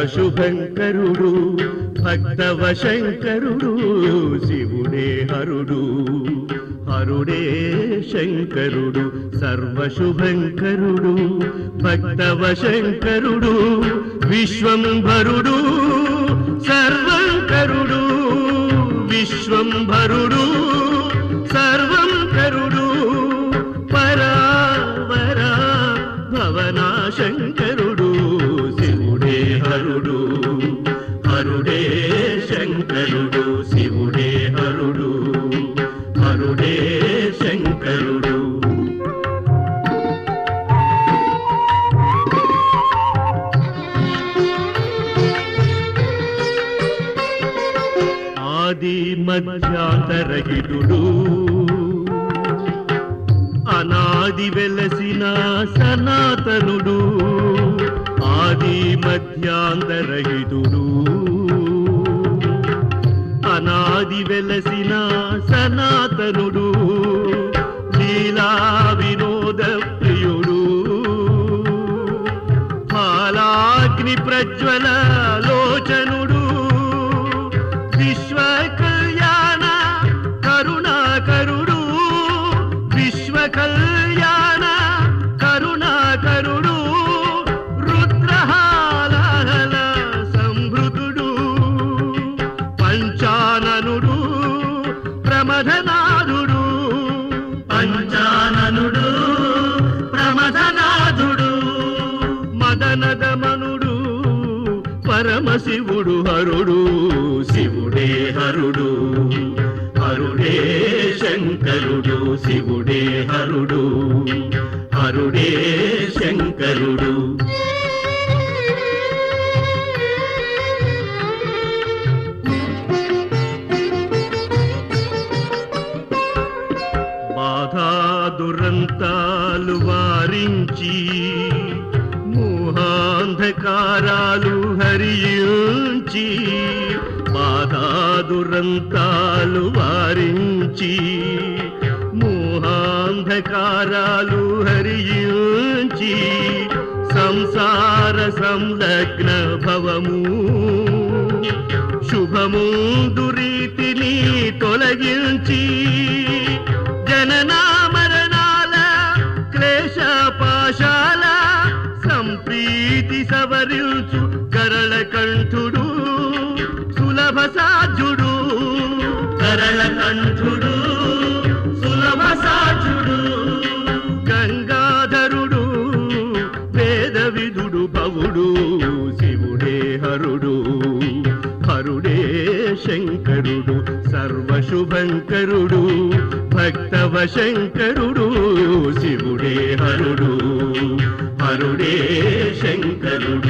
సర్వశుభంకరుడు భక్తవ శంకరుడు శివుడే హరుడు హరుడే శంకరుడు సర్వశుభంకరుడు భక్తవ శంకరుడు విశ్వంభరుడు సర్వంకరుడు విశ్వంభరుడు సర్వంకరుడు పరావరా భవనాశంకరుడు శివుడే హరుడు హరుడే శంకరుడు శివుడే హరుడు హరుడే శంకరుడు ఆది మధ్యాంతరహితుడు అనాది వెలసిన సనాతనుడు ఆది మధ్యాంతరహితుడు అనాది వెలసిన సనాతనుడు లీలా వినోద ప్రియుడు హాలాగ్ని ప్రజ్వల లోచనుడు విశ్వ కళ్యాణ కరుణాకరుడు విశ్వ కళ్యాణ కరుణాకరుడు రుద్రహాలహల సంభృతుడు పంచాననుడు ప్రమథనాథుడు పంచాననుడు ప్రమథనాథుడు మదనదమనుడు పరమశివుడు హరుడు శివుడే హరుడు హరుడే శంకరుడు శివుడే హరుడు హరుడే శంకరుడు బాధా దురంతాలు వారించి మోహాంధకారాలు హరించి బాధా దురంతాలు వారించి మోహాంధకారాలు హరించి సంసార సంలగ్న భవము శుభము దురీతిని తొలగించి జననా మరణాల క్లేశ పాశాల సంప్రీతి సవరించు కరళ కంఠుడు సులభ సాధ్యుడు కరళ కంఠుడు సులభ సాధ్యుడు గంగాధరుడు వేద విధుడు భవుడు శివుడే హరుడు హరుడే శంకరుడు సర్వశుభంకరుడు భక్తవ శంకరుడు శివుడే హరుడు హరుడే శంకరుడు